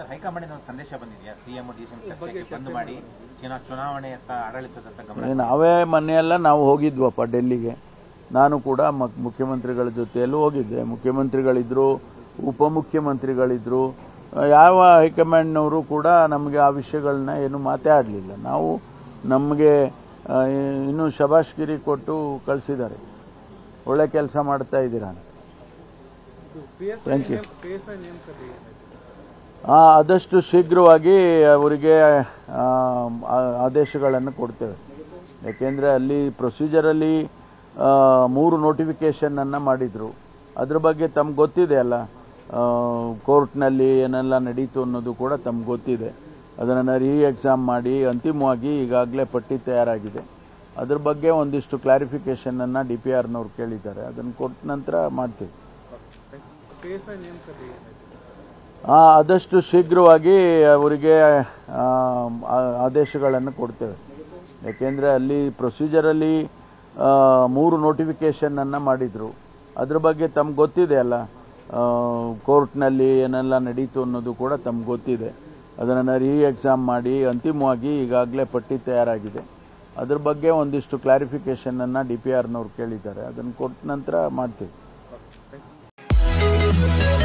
sir ಹೈಕಮಾಂಡಿನ ಒಂದು ಸಂದೇಶ ಬಂದಿದೆಯಾ ಸಿಎಂ ಡಿಸಿಎಂ ಚರ್ಚೆಗೆ ಬಂದ್ ಮಾಡಿ ಚುನಾ- ಚುನಾವಣೆಯತ್ತ ಆಡಳಿತದತ್ತ ಗಮನ ಏ, ನಾವೇ ಮೊನ್ನೆಯೆಲ್ಲ ನಾವು ಹೋಗಿದ್ವಪ್ಪ ಡೆಲ್ಲಿಗೆ ನಾನು ಕೂಡ ಮ- ಮುಖ್ಯಮಂತ್ರಿಗಳ ಜೊತೆಯಲ್ಲೂ ಹೋಗಿದ್ದೆ ಮುಖ್ಯಮಂತ್ರಿಗಳಿದ್ರು ಉಪಮುಖ್ಯಮಂತ್ರಿಗಳಿದ್ರು ಆ, ಯಾವ ಹೈಕಮಾಂಡ್ನವರು ಕೂಡ ನಮಗೆ ಆ ವಿಷಯಗಳನ್ನ ಏನು ಮಾತೇ ಆಡಲಿಲ್ಲ ನಾವು ನಮಗೆ ಆ, ಇನ್ನೂ ಶಬಾಷ್ಗಿರಿ ಕೊಟ್ಟು ಕಳಿಸಿದ್ದಾರೆ ಒಳ್ಳೆ ಕೆಲಸ ಮಾಡ್ತಾ ಇದ್ದೀರಾ ಥ್ಯಾಂಕ್ ಯು ಆ, ಆದಷ್ಟು ಶೀಘ್ರವಾಗಿ ಅವರಿಗೆ ಆ, ಆ- ಆದೇಶಗಳನ್ನು ಕೊಡ್ತೇವೆ ಯಾಕೆಂದರೆ ಅಲ್ಲಿ ಪ್ರೊಸೀಜರಲ್ಲಿ ಆ, ಮೂರು ನೋಟಿಫಿಕೇಶನ್ ಅನ್ನ ಮಾಡಿದ್ರು ಅದ್ರ ಬಗ್ಗೆ ತಮ್ಗೆ ಗೊತ್ತಿದೆ ಅಲ್ಲ ಕೋರ್ಟ್ನಲ್ಲಿ ಏನೆಲ್ಲ ನಡೀತು ಅನ್ನೋದು ಕೂಡ ತಮ್ಗೆ ಗೊತ್ತಿದೆ ಅದನ್ನು ರೀ ಎಕ್ಸಾಮ್ ಮಾಡಿ ಅಂತಿಮವಾಗಿ ಈಗಾಗಲೇ ಪಟ್ಟಿ ತಯಾರಾಗಿದೆ ಅದ್ರ ಬಗ್ಗೆ ಒಂದಿಷ್ಟು ಕ್ಲಾರಿಫಿಕೇಶನ್ ಅನ್ನ ಡಿ ಪಿ ಆರ್ನವ್ರು ಕೇಳಿದ್ದಾರೆ ಅದನ್ನು ಕೊಟ್ಟ ನಂತರ ಮಾಡ್ತೀವಿ ಆ, ಆದಷ್ಟು ಶೀಘ್ರವಾಗಿ ಅವರಿಗೆ ಆ, ಆ- ಆದೇಶಗಳನ್ನು ಕೊಡ್ತೇವೆ ಯಾಕೆಂದರೆ ಅಲ್ಲಿ ಪ್ರೊಸೀಜರಲ್ಲಿ ಆ, ಮೂರು ನೋಟಿಫಿಕೇಶನ್ ಅನ್ನ ಮಾಡಿದ್ರು ಅದ್ರ ಬಗ್ಗೆ ತಮ್ಗೆ ಗೊತ್ತಿದೆ ಅಲ್ಲ ಕೋರ್ಟ್ನಲ್ಲಿ ಏನೆಲ್ಲ ನಡೀತು ಅನ್ನೋದು ಕೂಡ ತಮ್ಗೆ ಗೊತ್ತಿದೆ ಅದನ್ನು ರೀ ಎಕ್ಸಾಮ್ ಮಾಡಿ ಅಂತಿಮವಾಗಿ ಈಗಾಗಲೇ ಪಟ್ಟಿ ತಯಾರಾಗಿದೆ ಅದ್ರ ಬಗ್ಗೆ ಒಂದಿಷ್ಟು ಕ್ಲಾರಿಫಿಕೇಶನ್ ಅನ್ನ ಡಿ ಪಿ ಆರ್ನವ್ರು ಕೇಳಿದ್ದಾರೆ ಅದನ್ನು ಕೊಟ್ಟ ನಂತರ ಮಾಡ್ತೀವಿ